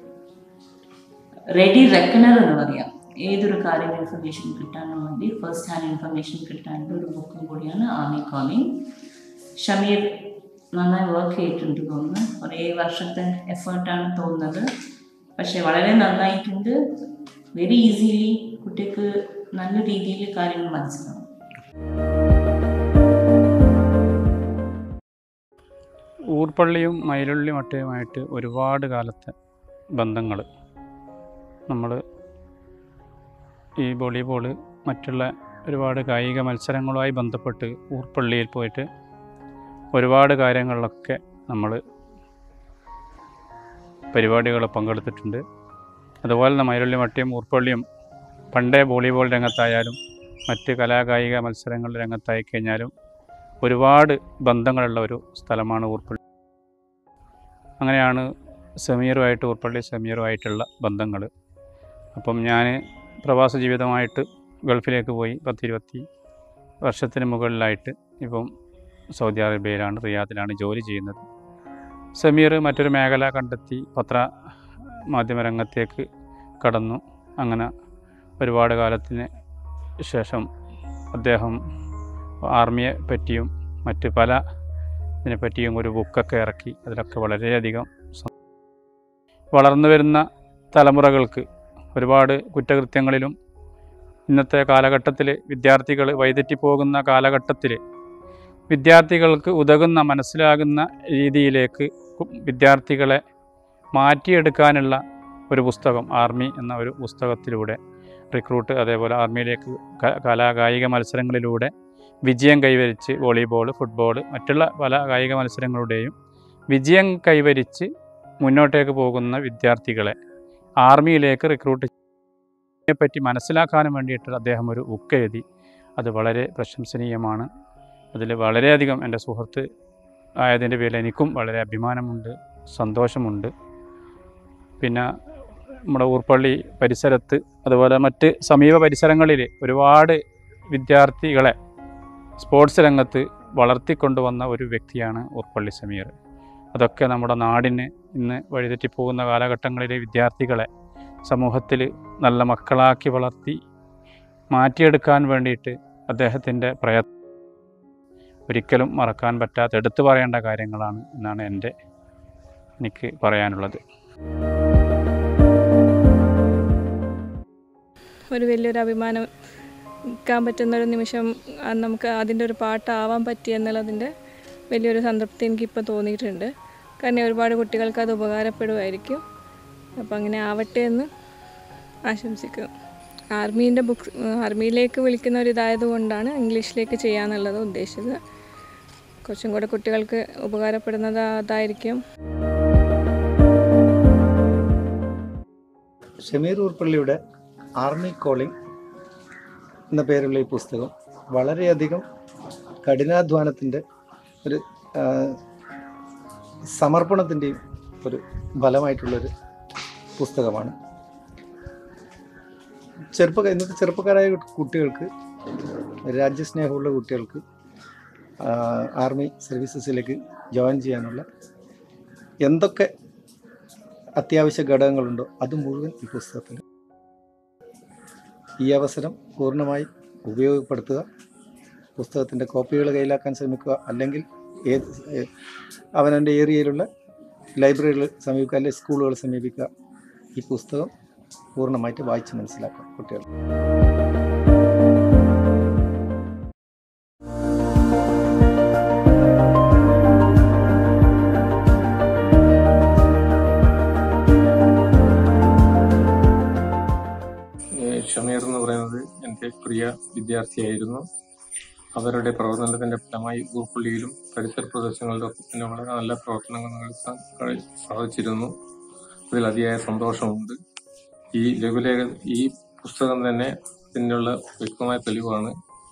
റെഡി റെക്കണർ എന്ന് പറയാം ഏതൊരു കാര്യം ഇൻഫർമേഷൻ കിട്ടാനും വേണ്ടി ഫസ്റ്റ് ഹാൻഡ് ഇൻഫർമേഷൻ കിട്ടാനുള്ള ഒരു ബുക്കും കൂടിയാണ് ആർമി കോളിംഗ് ഷമീർ നന്നായി വർക്ക് ചെയ്തിട്ടുണ്ട് തോന്നുന്നു കുറേ വർഷത്തെ എഫേർട്ടാണ് തോന്നുന്നത് പക്ഷെ വളരെ നന്നായിട്ടുണ്ട് വെരി ഈസിലി കുട്ടിക്ക് നല്ല രീതിയിൽ കാര്യങ്ങൾ മനസ്സിലാവും ഊർപ്പള്ളിയും മയിലുള്ളി മട്ടയുമായിട്ട് ഒരുപാട് കാലത്തെ ബന്ധങ്ങൾ നമ്മൾ ഈ വോളിബോൾ മറ്റുള്ള ഒരുപാട് കായിക മത്സരങ്ങളുമായി ബന്ധപ്പെട്ട് ഊർപ്പള്ളിയിൽ പോയിട്ട് ഒരുപാട് കാര്യങ്ങളിലൊക്കെ നമ്മൾ പരിപാടികൾ പങ്കെടുത്തിട്ടുണ്ട് അതുപോലെ തന്നെ മയിലുള്ളി മട്ടയും ഊർപ്പള്ളിയും പണ്ടേ വോളിബോൾ രംഗത്തായാലും മറ്റ് കലാകായിക മത്സരങ്ങൾ രംഗത്തായി കഴിഞ്ഞാലും ഒരുപാട് ബന്ധങ്ങളുള്ള ഒരു സ്ഥലമാണ് ഊർപ്പള്ളി അങ്ങനെയാണ് സമീറുമായിട്ട് ഊർപ്പള്ളി സമീറുമായിട്ടുള്ള ബന്ധങ്ങൾ അപ്പം ഞാൻ പ്രവാസ ജീവിതമായിട്ട് ഗൾഫിലേക്ക് പോയി പത്തിരുപത്തി വർഷത്തിന് മുകളിലായിട്ട് ഇപ്പം സൗദി അറേബ്യയിലാണ് റിയാദിലാണ് ജോലി ചെയ്യുന്നത് സമീർ മറ്റൊരു മേഖല കണ്ടെത്തി പത്ര മാധ്യമരംഗത്തേക്ക് കടന്നു അങ്ങനെ ഒരുപാട് കാലത്തിന് ശേഷം അദ്ദേഹം ആർമിയെ പറ്റിയും മറ്റ് പല ഇതിനെ പറ്റിയും ഒരു ബുക്കൊക്കെ ഇറക്കി അതിലൊക്കെ വളരെയധികം സ- വളർന്നു വരുന്ന തലമുറകൾക്ക് ഒരുപാട് കുറ്റകൃത്യങ്ങളിലും ഇന്നത്തെ കാലഘട്ടത്തിൽ വിദ്യാർത്ഥികൾ വഴിതെറ്റിപ്പോകുന്ന കാലഘട്ടത്തിൽ വിദ്യാർത്ഥികൾക്ക് ഉതകുന്ന മനസ്സിലാകുന്ന രീതിയിലേക്ക് കു- വിദ്യാർത്ഥികളെ മാറ്റിയെടുക്കാനുള്ള ഒരു പുസ്തകം ആർമി എന്ന ഒരു പുസ്തകത്തിലൂടെ റിക്രൂട്ട് അതേപോലെ ആർമിയിലേക്ക് ക- കലാകായിക മത്സരങ്ങളിലൂടെ വിജയം കൈവരിച്ച് വോളിബോൾ ഫുട്ബോൾ മറ്റുള്ള പല കായിക മത്സരങ്ങളുടെയും വിജയം കൈവരിച്ച് മുന്നോട്ടേക്ക് പോകുന്ന വിദ്യാർത്ഥികളെ ആർമിയിലേക്ക് റിക്രൂട്ട് പറ്റി മനസ്സിലാക്കാനും വേണ്ടിയിട്ട് അദ്ദേഹം ഒരു ബുക്ക് എഴുതി അത് വളരെ പ്രശംസനീയമാണ് അതിൽ വളരെയധികം എൻ്റെ സുഹൃത്ത് ആയതിൻ്റെ പേരിൽ എനിക്കും വളരെ അഭിമാനമുണ്ട് സന്തോഷമുണ്ട് പിന്നെ നമ്മുടെ ഊർപ്പള്ളി പരിസരത്ത് അതുപോലെ മറ്റ് സമീപ പരിസരങ്ങളിൽ ഒരുപാട് വിദ്യാർത്ഥികളെ സ്പോർട്സ് രംഗത്ത് വളർത്തിക്കൊണ്ടുവന്ന ഒരു വ്യക്തിയാണ് ഊർപ്പള്ളി സമീർ അതൊക്കെ നമ്മുടെ നാടിന് ഇന്ന് വഴിതെറ്റിപ്പോകുന്ന കാലഘട്ടങ്ങളിലെ വിദ്യാർത്ഥികളെ സമൂഹത്തിൽ നല്ല മക്കളാക്കി വളർത്തി മാറ്റിയെടുക്കാൻ വേണ്ടിയിട്ട് അദ്ദേഹത്തിൻ്റെ പ്രയത്നം ഒരിക്കലും മറക്കാൻ പറ്റാത്ത എടുത്തു പറയേണ്ട കാര്യങ്ങളാണ് എന്നാണ് എൻ്റെ എനിക്ക് പറയാനുള്ളത് ഒരു വലിയൊരു അഭിമാനം ക്കാൻ പറ്റുന്ന ഒരു നിമിഷം ആ നമുക്ക് അതിൻ്റെ ഒരു പാട്ടാവാൻ പറ്റി എന്നുള്ളതിൻ്റെ വലിയൊരു സംതൃപ്തി എനിക്കിപ്പോൾ തോന്നിയിട്ടുണ്ട് കാരണം ഒരുപാട് കുട്ടികൾക്ക് അത് ഉപകാരപ്പെടുമായിരിക്കും അപ്പോൾ അങ്ങനെ ആവട്ടെ എന്ന് ആശംസിക്കുന്നു ആർമീൻ്റെ ബുക്സ് ആർമിയിലേക്ക് വിളിക്കുന്ന ഒരു ഇതായത് കൊണ്ടാണ് ഇംഗ്ലീഷിലേക്ക് ചെയ്യാന്നുള്ളത് ഉദ്ദേശിച്ചത് കുറച്ചും കൂടെ കുട്ടികൾക്ക് ഉപകാരപ്പെടുന്നത് അതായിരിക്കും ഷമീർ ഊർപ്പള്ളിയുടെ ആർമി കോളിംഗ് എന്ന പേരുള്ള ഈ പുസ്തകം വളരെയധികം കഠിനാധ്വാനത്തിൻ്റെ ഒരു ആ, സമർപ്പണത്തിൻ്റെയും ഒരു ഫലമായിട്ടുള്ളൊരു പുസ്തകമാണ് ചെറുപ്പ ഇന്നത്തെ ചെറുപ്പക്കാരായ കുട്ടികൾക്ക് രാജ്യസ്നേഹമുള്ള കുട്ടികൾക്ക് ആ, ആർമി സർവീസസിലേക്ക് ജോയിൻ ചെയ്യാനുള്ള എന്തൊക്കെ അത്യാവശ്യ ഘടകങ്ങളുണ്ടോ അത് മുഴുവൻ ഈ പുസ്തകത്തിൽ ഈ അവസരം പൂർണ്ണമായി ഉപയോഗപ്പെടുത്തുക പുസ്തകത്തിൻ്റെ കോപ്പികൾ കയ്യിലാക്കാൻ ശ്രമിക്കുക അല്ലെങ്കിൽ ഏത് ഏ- അവനവൻ്റെ ഏരിയയിലുള്ള ലൈബ്രറികൾ സമീപിക്കുക അല്ലെങ്കിൽ സ്കൂളുകൾ സമീപിക്കുക ഈ പുസ്തകം പൂർണ്ണമായിട്ട് വായിച്ച് മനസ്സിലാക്കുക കുട്ടികൾ ഏഹ് ഷമീർ എന്ന് പറയുന്നത് എൻ്റെ പ്രിയ വിദ്യാർത്ഥിയായിരുന്നു അവരുടെ പ്രവർത്തനത്തിന്റെ ഫലമായി ഊർപ്പള്ളിയിലും പരിസര പ്രദേശങ്ങളിലൊക്കെ തന്നെ വളരെ നല്ല പ്രവർത്തനങ്ങൾ നടത്താൻ കഴി- സാധിച്ചിരുന്നു അതിൽ അതിയായ സന്തോഷമുണ്ട് ഈ ലഘുലേഖ ഈ പുസ്തകം തന്നെ ഇതിനുള്ള വ്യക്തമായ തെളിവാണ്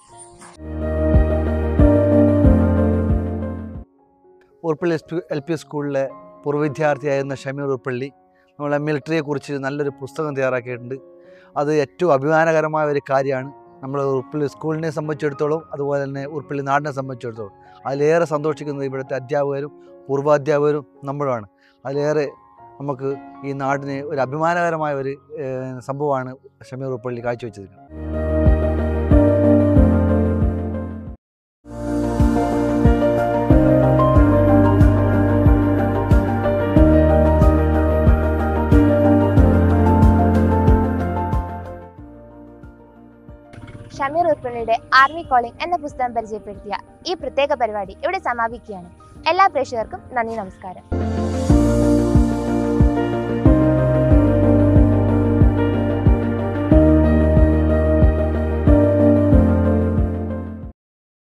Uruppalli S P L P സ്കൂളിലെ പൂർവ്വ വിദ്യാർത്ഥിയായിരുന്ന ഷമീർ ഉറുപ്പള്ളി നമ്മളെ മിലിറ്ററിയെക്കുറിച്ച് നല്ലൊരു പുസ്തകം തയ്യാറാക്കിയിട്ടുണ്ട് അത് ഏറ്റവും അഭിമാനകരമായ ഒരു കാര്യമാണ് നമ്മൾ ഉറുപ്പള്ളി സ്കൂളിനെ സംബന്ധിച്ചിടത്തോളം അതുപോലെ തന്നെ ഉറുപ്പള്ളി നാടിനെ സംബന്ധിച്ചിടത്തോളം അതിലേറെ സന്തോഷിക്കുന്നത് ഇവിടുത്തെ അധ്യാപകരും പൂർവാധ്യാപകരും നമ്മളുമാണ് അതിലേറെ നമുക്ക് ഈ നാടിന് ഒരു അഭിമാനകരമായ ഒരു ഏഹ്, സംഭവമാണ് ഷമീർ ഉറുപ്പള്ളി കാഴ്ചവെച്ചത് ഷമീർ ഉർപ്പള്ളിയുടെ ആർമി കോളിംഗ് എന്ന പുസ്തകം പരിചയപ്പെടുത്തിയ ഈ പ്രത്യേക പരിപാടി ഇവിടെ സമാപിക്കുകയാണ് എല്ലാ പ്രേക്ഷകർക്കും നന്ദി നമസ്കാരം